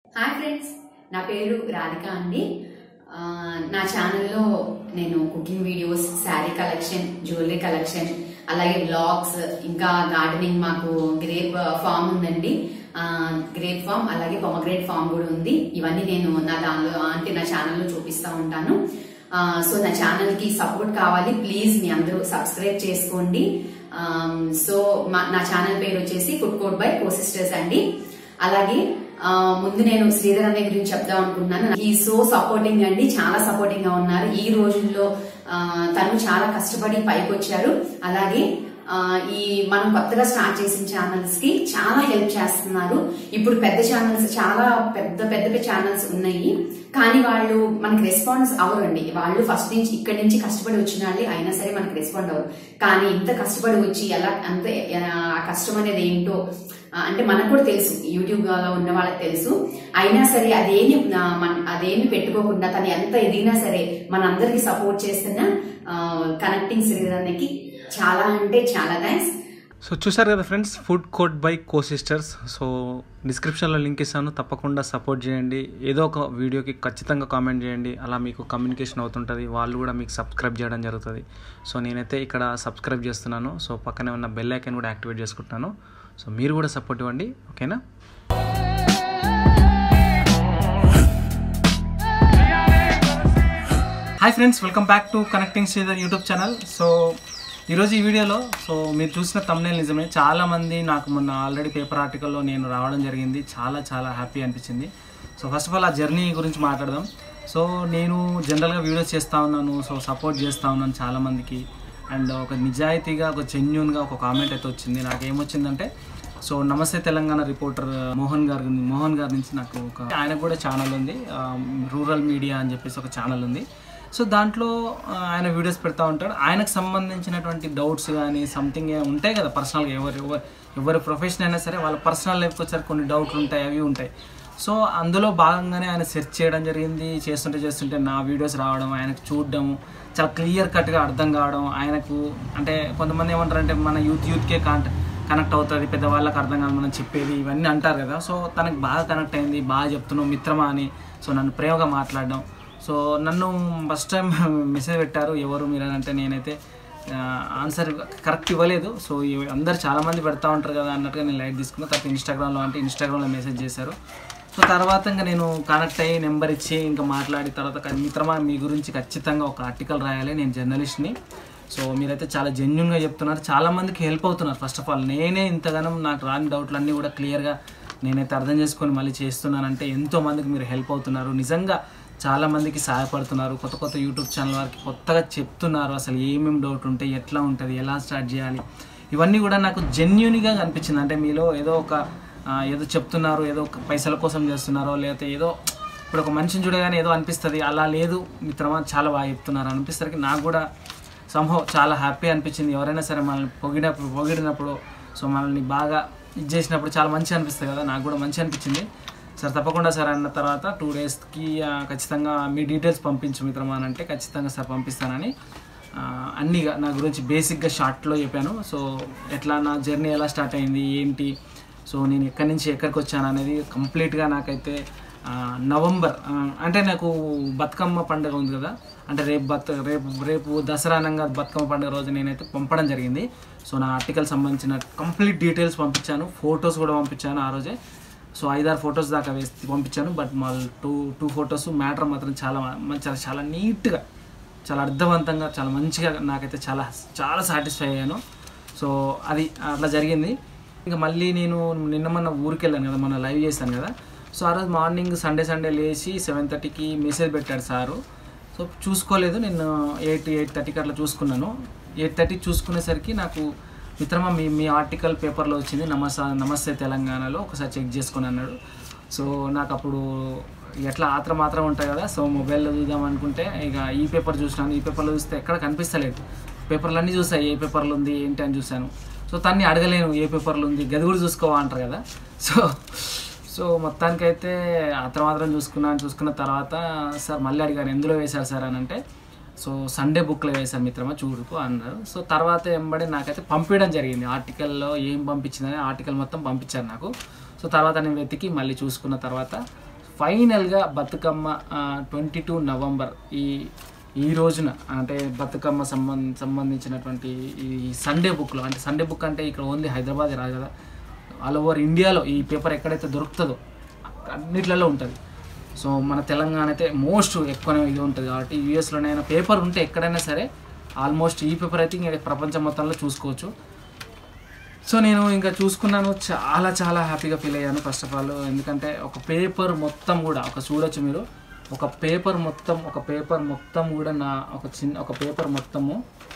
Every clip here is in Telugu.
హాయ్ ఫ్రెండ్స్ నా పేరు రాధిక అండి ఆ, నా ఛానల్లో నేను cooking videos sari collection jewellery collection అలాగే బ్లాగ్స్ ఇంకా గార్డెనింగ్ మాకు గ్రేప్ ఫామ్ ఉందండి ఆ, గ్రేప్ ఫామ్ అలాగే పొమగ్రేట్ ఫామ్ కూడా ఉంది ఇవన్నీ నేను నా దానిలో అంటే నా ఛానల్లో చూపిస్తూ ఉంటాను ఆ, సో నా ఛానల్ కి సపోర్ట్ కావాలి ప్లీజ్ మీ అందరూ సబ్స్క్రైబ్ చేసుకోండి ఆమ్, సో మా నా ఛానల్ పేరు వచ్చేసి food court by co sisters అండి అలాగే ఆ, ముందు నేను శ్రీధర్ అనే గురించి చెప్దాం అనుకుంటున్నాను ఈ సో సపోర్టింగ్ అండి చాలా సపోర్టింగ్ గా ఉన్నారు ఈ రోజుల్లో ఆ, తను చాలా కష్టపడి పైకి వచ్చారు అలాగే ఆ, ఈ మనం కొత్తగా స్టార్ట్ చేసిన ఛానల్స్ కి చాలా హెల్ప్ చేస్తున్నారు ఇప్పుడు పెద్ద ఛానల్స్ చాలా పెద్ద పెద్ద పెద్ద ఛానల్స్ ఉన్నాయి కానీ వాళ్ళు మనకి రెస్పాన్స్ అవ్వరండి వాళ్ళు ఫస్ట్ నుంచి ఇక్కడి నుంచి కష్టపడి వచ్చిన వాళ్ళే అయినా సరే మనకి రెస్పాండ్ అవ్వరు కానీ ఇంత కష్టపడి వచ్చి ఎలా అంత ఆ కష్టం అనేది ఏంటో ఆ, అంటే మనకు కూడా తెలుసు యూట్యూబ్ లో ఉన్న వాళ్ళకి తెలుసు అయినా సరే అదేమి ఆ, మన- అదేమి పెట్టుకోకుండా తను ఎంత ఎదిగినా సరే మనందరికి సపోర్ట్ చేస్తున్న కనెక్టింగ్ శ్రీధర్కి చాలా అంటే చాలా థ్యాంక్స్ సో చూసారు కదా friends food court by co sisters so డిస్క్రిప్షన్లో లింక్ ఇస్తాను తప్పకుండా సపోర్ట్ చేయండి ఏదో ఒక వీడియోకి ఖచ్చితంగా కామెంట్ చేయండి అలా మీకు కమ్యూనికేషన్ అవుతుంటుంది వాళ్ళు కూడా మీకు సబ్స్క్రైబ్ చేయడం జరుగుతుంది సో నేనైతే ఇక్కడ సబ్స్క్రైబ్ చేస్తున్నాను సో పక్కనే ఉన్న బెల్ ఐకాన్ కూడా యాక్టివేట్ చేసుకుంటున్నాను సో మీరు కూడా సపోర్ట్ ఇవ్వండి ఓకేనా hi friends welcome back to connecting Sridhar YouTube channel so ఈరోజు ఈ వీడియోలో సో మీరు చూసిన తమ్నేల్ నిజమే చాలామంది నాకు మొన్న ఆల్రెడీ పేపర్ ఆర్టికల్లో నేను రావడం జరిగింది చాలా చాలా హ్యాపీ అనిపించింది సో ఫస్ట్ ఆఫ్ ఆల్ ఆ జర్నీ గురించి మాట్లాడదాం సో నేను జనరల్గా వీడియోస్ చేస్తూ ఉన్నాను సో సపోర్ట్ చేస్తూ ఉన్నాను చాలామందికి అండ్ ఒక నిజాయితీగా ఒక జెన్యున్గా ఒక కామెంట్ అయితే వచ్చింది నాకు ఏమొచ్చిందంటే సో నమస్తే తెలంగాణ రిపోర్టర్ మోహన్ గారి మోహన్ గారి నుంచి నాకు ఒక ఆయనకు కూడా ఛానల్ ఉంది రూరల్ మీడియా అని చెప్పేసి ఒక ఛానల్ ఉంది సో దాంట్లో ఆ, ఆయన వీడియోస్ పెడతా ఉంటాడు ఆయనకు సంబంధించినటువంటి డౌట్స్ కానీ సంథింగ్ ఉంటాయి కదా పర్సనల్గా ఎవరు ఎవరు ఎవరి ప్రొఫెషన్ అయినా సరే వాళ్ళ పర్సనల్ లైఫ్కి వచ్చారు కొన్ని డౌట్లు ఉంటాయి అవి ఉంటాయి సో అందులో భాగంగానే ఆయన సెర్చ్ చేయడం జరిగింది చేస్తుంటే చేస్తుంటే నా వీడియోస్ రావడం ఆయనకు చూడడం చాలా క్లియర్ కట్గా అర్థం కావడం ఆయనకు అంటే కొంతమంది ఏమంటారు అంటే మన యూత్ యూత్కే కాంట కనెక్ట్ అవుతుంది పెద్దవాళ్ళకి అర్థం కాదు మనం చెప్పేది ఇవన్నీ అంటారు కదా సో తనకు బాగా కనెక్ట్ అయింది బాగా చెప్తున్నావు మిత్రమా అని సో నన్ను ప్రేమగా మాట్లాడడం సో నన్ను ఫస్ట్ టైం మెసేజ్ పెట్టారు ఎవరు మీరు అని అంటే నేనైతే ఆన్సర్ కరెక్ట్ ఇవ్వలేదు సో ఇవి- అందరు చాలామంది పెడతా ఉంటారు కదా అన్నట్టుగా నేను లైట్ తీసుకున్నా తర్వాత ఇన్స్టాగ్రామ్లో అంటే ఇన్స్టాగ్రామ్లో మెసేజ్ చేశారు సో తర్వాత ఇంకా నేను కనెక్ట్ అయ్యి నెంబర్ ఇచ్చి ఇంకా మాట్లాడి తర్వాత క- మిత్రమా మీ గురించి ఖచ్చితంగా ఒక ఆర్టికల్ రాయాలి నేను జర్నలిస్ట్ని సో మీరైతే చాలా జెన్యున్గా చెప్తున్నారు చాలా మందికి హెల్ప్ అవుతున్నారు ఫస్ట్ ఆఫ్ ఆల్ నేనే ఇంతగానం నాకు రాని డౌట్లన్నీ కూడా క్లియర్గా నేనైతే అర్థం చేసుకొని మళ్ళీ చేస్తున్నానంటే ఎంతో మందికి మీరు హెల్ప్ అవుతున్నారు నిజంగా చాలా మందికి సహాయపడుతున్నారు కొత్త కొత్త యూట్యూబ్ ఛానల్ వారికి కొత్తగా చెప్తున్నారు అసలు ఏమేమి డౌట్ ఉంటాయి ఎట్లా ఉంటుంది ఎలా స్టార్ట్ చేయాలి ఇవన్నీ కూడా నాకు జెన్యున్గా అనిపించింది అంటే మీలో ఏదో ఒక ఆ, ఏదో చెప్తున్నారు ఏదో ఒక పైసల కోసం చేస్తున్నారో లేకపోతే ఏదో ఇప్పుడు ఒక మనిషిని చూడగానే ఏదో అనిపిస్తుంది అలా లేదు మిత్రమా చాలా బాగా చెప్తున్నారు అనిపిసరికి నాకు కూడా సంభవం చాలా హ్యాపీ అనిపించింది ఎవరైనా సరే మనల్ని పొగిడినప్పుడు పొగిడినప్పుడు సో మనల్ని బాగా ఇది చేసినప్పుడు చాలా మంచిగా అనిపిస్తుంది కదా నాకు కూడా మంచి అనిపించింది సార్ తప్పకుండా సార్ అన్న తర్వాత టూ డేస్కి ఖచ్చితంగా మీ డీటెయిల్స్ పంపించు మిత్రమా అని అంటే ఖచ్చితంగా సార్ పంపిస్తానని ఆ, అన్నీగా నా గురించి బేసిక్గా షార్ట్లో చెప్పాను సో ఎట్లా నా జర్నీ ఎలా స్టార్ట్ అయింది ఏంటి సో నేను ఎక్కడి నుంచి ఎక్కడికి వచ్చాను అనేది కంప్లీట్గా నాకైతే ఆ, నవంబర్ ఆ, అంటే నాకు బతుకమ్మ పండుగ ఉంది కదా అంటే రేపు బత్ రేపు రేపు దసరా అనంగా బతుకమ్మ పండుగ రోజు నేనైతే పంపడం జరిగింది సో నా ఆర్టికల్ సంబంధించిన కంప్లీట్ డీటెయిల్స్ పంపించాను ఫొటోస్ కూడా పంపించాను ఆ రోజే సో ఐదారు ఫొటోస్ దాకా వేసి పంపించాను బట్ మా టూ టూ ఫొటోస్ మ్యాటర్ మాత్రం చాలా మ- చాలా చాలా నీట్గా చాలా అర్థవంతంగా చాలా మంచిగా నాకైతే చాలా చాలా సాటిస్ఫై అయ్యాను సో అది అట్లా జరిగింది ఇంకా మళ్ళీ నేను నిన్న మొన్న ఊరికి వెళ్ళాను కదా మొన్న లైవ్ చేశాను కదా సో ఆ రోజు మార్నింగ్ సండే సండే లేచి సెవెన్ థర్టీకి మెసేజ్ పెట్టాడు సారు సో చూసుకోలేదు నేను ఎయిట్ ఎయిట్ థర్టీకి అట్లా చూసుకున్నాను ఎయిట్ థర్టీ చూసుకునేసరికి నాకు మిత్రమా మీ మీ ఆర్టికల్ పేపర్లో వచ్చింది నమస్తే నమస్తే తెలంగాణలో ఒకసారి చెక్ చేసుకొని అన్నాడు సో నాకు అప్పుడు ఎట్లా ఆత్రం మాత్రం ఉంటాయి కదా సో మొబైల్లో చూద్దాం అనుకుంటే ఇక ఈ పేపర్ చూసినాను ఈ పేపర్లో చూస్తే ఎక్కడ కనిపిస్తలేదు పేపర్లు అన్నీ చూసాయి ఏ పేపర్లు ఉంది ఏంటి అని చూశాను సో తన్ని అడగలేను ఏ పేపర్లు ఉంది గది కూడా చూసుకోవా అంటారు కదా సో సో మొత్తానికైతే అతను మాత్రం చూసుకున్నాను చూసుకున్న తర్వాత సార్ మళ్ళీ అడిగాను ఎందులో వేశారు సార్ అని అంటే సో సండే బుక్లో వేశాను మిత్రమా చూడుకో అన్నారు సో తర్వాత ఎంబడి నాకైతే పంపించడం జరిగింది ఆర్టికల్లో ఏం పంపించిందని ఆర్టికల్ మొత్తం పంపించారు నాకు సో తర్వాత నేను వెతికి మళ్ళీ చూసుకున్న తర్వాత ఫైనల్గా బతుకమ్మ ట్వంటీ టూ నవంబర్ ఈ ఈ రోజున అంటే బతుకమ్మ సంబంధ సంబంధించినటువంటి ఈ సండే బుక్లో అంటే సండే బుక్ అంటే ఇక్కడ ఓన్లీ హైదరాబాద్ రాదు కదా ఆల్ ఓవర్ ఇండియాలో ఈ పేపర్ ఎక్కడైతే దొరుకుతుందో అన్నిట్లలో ఉంటుంది సో మన తెలంగాణ అయితే మోస్ట్ ఎక్కువనే ఇది ఉంటుంది కాబట్టి యూఎస్లోనైనా పేపర్ ఉంటే ఎక్కడైనా సరే ఆల్మోస్ట్ ఈ పేపర్ అయితే ఇంకా ప్రపంచం మొత్తంలో చూసుకోవచ్చు సో నేను ఇంకా చూసుకున్నాను చాలా చాలా హ్యాపీగా ఫీల్ అయ్యాను ఫస్ట్ ఆఫ్ ఆల్ ఎందుకంటే ఒక పేపర్ మొత్తం కూడా ఒక చూడొచ్చు మీరు ఒక పేపర్ మొత్తం ఒక పేపర్ మొత్తం కూడా నా ఒక చిన్న ఒక పేపర్ మొత్తము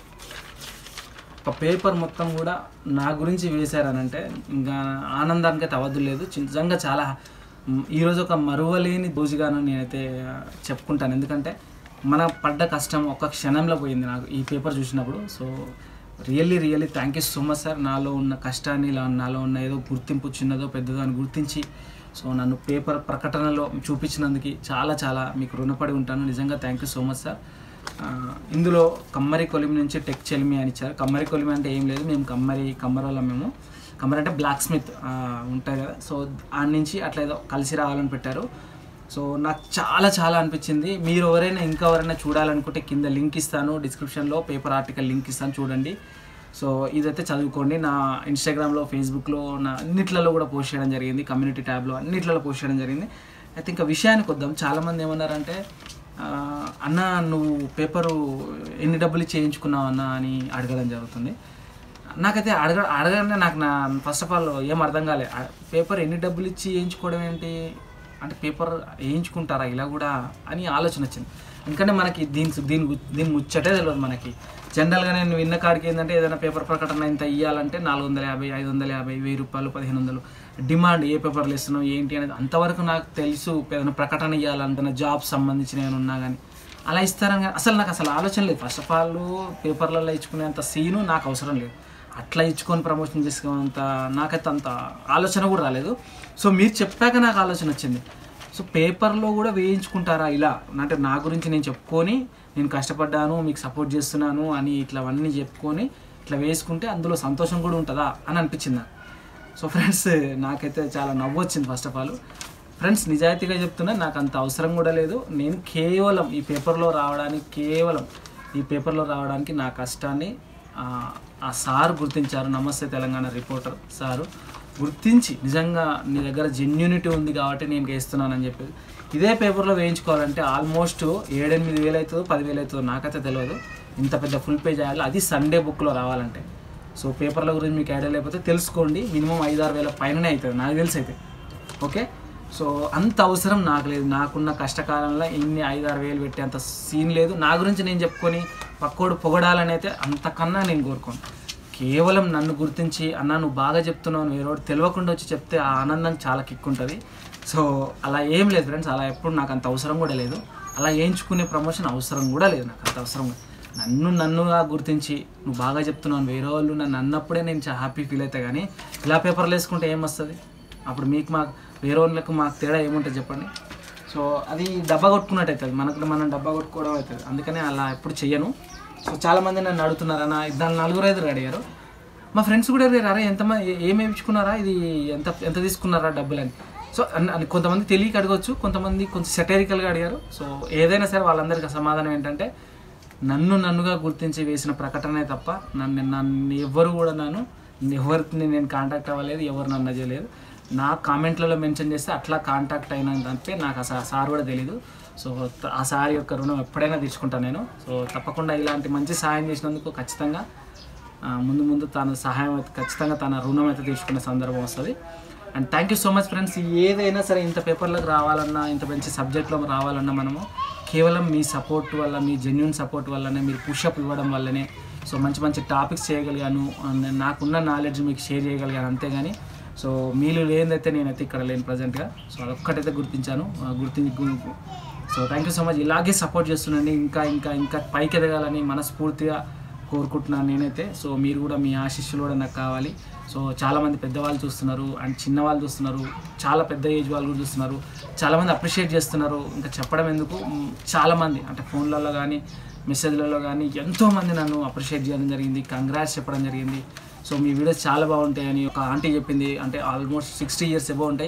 ఒక పేపర్ మొత్తం కూడా నా గురించి వేశారనంటే ఇంకా ఆనందానికి అయితే అవద్దు లేదు నిజంగా చాలా మ్, ఈరోజు ఒక మరువలేని రోజుగాను నేనైతే ఆ, చెప్పుకుంటాను ఎందుకంటే మన పడ్డ కష్టం ఒక క్షణంలో పోయింది నాకు ఈ పేపర్ చూసినప్పుడు so really really thank you so much sir నాలో ఉన్న కష్టాన్ని ఇలా నాలో ఉన్న ఏదో గుర్తింపు చిన్నదో పెద్దదో అని గుర్తించి సో నన్ను పేపర్ ప్రకటనలో చూపించినందుకు చాలా చాలా మీకు రుణపడి ఉంటాను నిజంగా thank you so much sir ఆ, ఇందులో కమ్మరి కొలిమి నుంచి టెక్ చెలిమి అని ఇచ్చారు కమ్మరి కొలిమి అంటే ఏం లేదు మేము కమ్మరి కమ్మరి వాళ్ళం మేము కమ్మరి అంటే బ్లాక్ స్మిత్ ఉంటాయి కదా సో ఆడ నుంచి అట్లా ఏదో కలిసి రావాలని పెట్టారు సో నాకు చాలా చాలా అనిపించింది మీరు ఎవరైనా ఇంకా ఎవరైనా చూడాలనుకుంటే కింద లింక్ ఇస్తాను డిస్క్రిప్షన్లో పేపర్ ఆర్టికల్ లింక్ ఇస్తాను చూడండి సో ఇదైతే చదువుకోండి నా ఇన్స్టాగ్రామ్లో ఫేస్బుక్లో నా అన్నిట్లలో కూడా పోస్ట్ చేయడం జరిగింది కమ్యూనిటీ ట్యాబ్లో అన్నిట్లలో పోస్ట్ చేయడం జరిగింది అయితే ఇంకా విషయానికి వద్దాం చాలామంది ఏమన్నారంటే ఆ, అన్న నువ్వు పేపరు ఎన్ని డబ్బులు చేయించుకున్నావు అన్న అని అడగడం జరుగుతుంది నాకైతే అడగ అడగనే నాకు నా ఫస్ట్ ఆఫ్ ఆల్ ఏం అర్థం కాలే ఆ పేపర్ ఎన్ని డబ్బులు ఇచ్చి వేయించుకోవడం ఏంటి అంటే పేపర్ వేయించుకుంటారా ఇలా కూడా అని ఆలోచన వచ్చింది ఎందుకంటే మనకి దీని దీని గు- దీని ముచ్చటే తెలియదు మనకి జనరల్గా నేను విన్న కాడికి ఏంటంటే ఏదైనా పేపర్ ప్రకటన ఇంత ఇవ్వాలంటే నాలుగు వందల యాభై ఐదు వందల యాభై వెయ్యి రూపాయలు పదిహేను వందలు డిమాండ్ ఏ పేపర్లు ఇస్తున్నావు ఏంటి అనేది అంతవరకు నాకు తెలుసు ఏదైనా ప్రకటన ఇవ్వాలంటే జాబ్ సంబంధించిన ఏమైనా ఉన్నా కానీ అలా ఇస్తారని కానీ అసలు నాకు అసలు ఆలోచన లేదు ఫస్ట్ ఆఫ్ ఆల్ పేపర్లలో ఇచ్చుకునేంత సీను నాకు అవసరం లేదు అట్లా ఇచ్చుకొని ప్రమోషన్ చేసుకునేంత నాకైతే అంత ఆలోచన కూడా రాలేదు సో మీరు చెప్పాక నాకు ఆలోచన వచ్చింది సో పేపర్లో కూడా వేయించుకుంటారా ఇలా అంటే నా గురించి నేను చెప్పుకొని నేను కష్టపడ్డాను మీకు సపోర్ట్ చేస్తున్నాను అని ఇట్లా అవన్నీ చెప్పుకొని ఇట్లా వేసుకుంటే అందులో సంతోషం కూడా ఉంటుందా అని అనిపించింది నాకు సో ఫ్రెండ్స్ నాకైతే చాలా నవ్వు వచ్చింది ఫస్ట్ ఆఫ్ ఆల్ ఫ్రెండ్స్ నిజాయితీగా చెప్తున్నా నాకు అంత అవసరం కూడా లేదు నేను కేవలం ఈ పేపర్లో రావడానికి కేవలం ఈ పేపర్లో రావడానికి నా కష్టాన్ని ఆ, ఆ సార్ గుర్తించారు నమస్తే తెలంగాణ రిపోర్టర్ సారు గుర్తించి నిజంగా నీ దగ్గర జెన్యూనిటీ ఉంది కాబట్టి నేను వేస్తున్నానని చెప్పి ఇదే పేపర్లో వేయించుకోవాలంటే ఆల్మోస్ట్ ఏడెనిమిది వేలు అవుతుందో పదివేలు అవుతుందో నాకైతే తెలియదు ఇంత పెద్ద ఫుల్ పేజ్ అయ్యాలి అది సండే బుక్లో రావాలంటే సో పేపర్ల గురించి మీకు ఐడియా లేకపోతే తెలుసుకోండి మినిమం ఐదు ఆరు వేల పైననే అవుతుంది నాకు తెలిసి అయితే ఓకే సో అంత అవసరం నాకు లేదు నాకున్న కష్టకాలంలో ఇన్ని ఐదు ఆరు వేలు పెట్టే అంత సీన్ లేదు నా గురించి నేను చెప్పుకొని పక్కోడు పొగడాలని అయితే అంతకన్నా నేను కోరుకోను కేవలం నన్ను గుర్తించి అన్న నువ్వు బాగా చెప్తున్నావు నువ్వు ఎవరో తెలియకుండా వచ్చి చెప్తే ఆ ఆనందం చాలా కిక్ ఉంటుంది సో అలా ఏం లేదు ఫ్రెండ్స్ అలా ఎప్పుడు నాకు అంత అవసరం కూడా లేదు అలా వేయించుకునే ప్రమోషన్ అవసరం కూడా లేదు నాకు అంత అవసరం కూడా నన్ను నన్నుగా గుర్తించి నువ్వు బాగా చెప్తున్నావు వేరే వాళ్ళు నన్ను అన్నప్పుడే నేను చాలా హ్యాపీ ఫీల్ అవుతా కానీ ఇలా పేపర్లు వేసుకుంటే ఏమొస్తుంది అప్పుడు మీకు మాకు వేరే వాళ్ళకు మాకు తేడా ఏముంటుంది చెప్పండి సో అది డబ్బా కొట్టుకున్నట్టు అవుతుంది మనకు మనం డబ్బా కొట్టుకోవడం అవుతుంది అందుకని అలా ఎప్పుడు చెయ్యను సో చాలామంది నన్ను అడుగుతున్నారు అన్న దాని నలుగురు ఐదుగురు అడిగారు మా ఫ్రెండ్స్ కూడా అడిగారు అరే ఎంత ఏం వేయించుకున్నారా ఇది ఎంత ఎంత తీసుకున్నారా డబ్బులు అని సో అన్- అని కొంతమంది తెలియక అడగవచ్చు కొంతమంది కొంచెం సెటరికల్గా అడిగారు సో ఏదైనా సరే వాళ్ళందరికీ సమాధానం ఏంటంటే నన్ను నన్నుగా గుర్తించి వేసిన ప్రకటనే తప్ప నన్ను నన్ను ఎవ్వరు కూడా నన్ను ఎవరిని నేను కాంటాక్ట్ అవ్వలేదు ఎవరు నన్ను చేయలేదు నా కామెంట్లలో మెన్షన్ చేస్తే అట్లా కాంటాక్ట్ అయినా తప్పే నాకు అసలు ఆ సార్ కూడా తెలీదు సో త- ఆ సార్ యొక్క రుణం ఎప్పుడైనా తీసుకుంటాను నేను సో తప్పకుండా ఇలాంటి మంచి సహాయం చేసినందుకు ఖచ్చితంగా ఆ, ముందు ముందు తన సహాయం అయితే ఖచ్చితంగా తన రుణం అయితే తీసుకునే సందర్భం వస్తుంది and thank you so much friends ఏదైనా సరే ఇంత పేపర్లకు రావాలన్నా ఇంత మంచి సబ్జెక్ట్లో రావాలన్నా మనము కేవలం మీ సపోర్ట్ వల్ల మీ జెన్యున్ సపోర్ట్ వల్లనే మీరు పుషప్ ఇవ్వడం వల్లనే సో మంచి మంచి టాపిక్స్ చేయగలిగాను and నాకున్న నాలెడ్జ్ మీకు షేర్ చేయగలిగాను అంతేగాని సో మీరు లేనిదైతే నేనైతే ఇక్కడ లేను ప్రజెంట్గా సో అదొక్కటైతే గుర్తించాను ఆ, గుర్తించి గు- so thank you so much ఇలాగే సపోర్ట్ చేస్తుండండి ఇంకా ఇంకా ఇంకా పైకి ఎదగాలని మనస్ఫూర్తిగా కోరుకుంటున్నాను నేనైతే సో మీరు కూడా మీ ఆశీస్సులు కూడా నాకు కావాలి సో చాలామంది పెద్దవాళ్ళు చూస్తున్నారు అండ్ చిన్నవాళ్ళు చూస్తున్నారు చాలా పెద్ద ఏజ్ వాళ్ళు కూడా చూస్తున్నారు చాలామంది అప్రిషియేట్ చేస్తున్నారు ఇంకా చెప్పడం ఎందుకు మ్, చాలామంది అంటే ఫోన్లలో కానీ మెసేజ్లలో కానీ ఎంతోమంది నన్ను అప్రిషియేట్ చేయడం జరిగింది కంగ్రాట్స్ చెప్పడం జరిగింది సో మీ వీడియోస్ చాలా బాగుంటాయని ఒక ఆంటీ చెప్పింది అంటే ఆల్మోస్ట్ సిక్స్టీ ఇయర్స్ ఎబో ఉంటాయి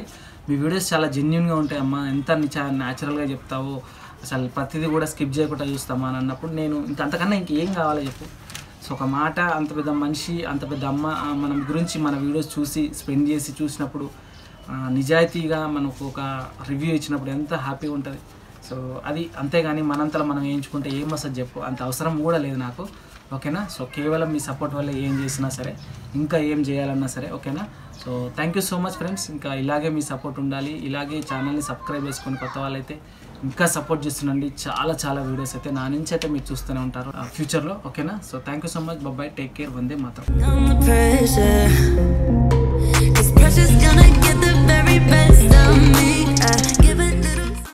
మీ వీడియోస్ చాలా జెన్యున్గా ఉంటాయి అమ్మా ఎంత చాలా న్యాచురల్గా చెప్తావో అసలు ప్రతిదీ కూడా స్కిప్ చేయకుండా చూస్తామా అని అన్నప్పుడు నేను ఇంక అంతకన్నా ఇంకేం కావాలో చెప్పు సో ఒక మాట అంత పెద్ద మనిషి అంత పెద్ద అమ్మ ఆ, మన గురించి మన వీడియోస్ చూసి స్పెండ్ చేసి చూసినప్పుడు ఆ, నిజాయితీగా మనకు ఒక రివ్యూ ఇచ్చినప్పుడు ఎంత హ్యాపీగా ఉంటుంది సో అది అంతేగాని మనంతలో మనం వేయించుకుంటే ఏం వస్తుంది చెప్పు అంత అవసరం కూడా లేదు నాకు ఓకేనా సో కేవలం మీ సపోర్ట్ వల్ల ఏం చేసినా సరే ఇంకా ఏం చేయాలన్నా సరే ఓకేనా so thank you so much friends ఇంకా ఇలాగే మీ సపోర్ట్ ఉండాలి ఇలాగే ఛానల్ని సబ్స్క్రైబ్ చేసుకొని కొత్త వాళ్ళైతే ఇంకా సపోర్ట్ చేస్తుండండి చాలా చాలా వీడియోస్ అయితే నా నుంచి అయితే మీరు చూస్తూనే ఉంటారు ఫ్యూచర్లో ఓకేనా so thank you so much bye take care వందే మాత్రం on the pressure. Cause pressure's gonna get the very best of me.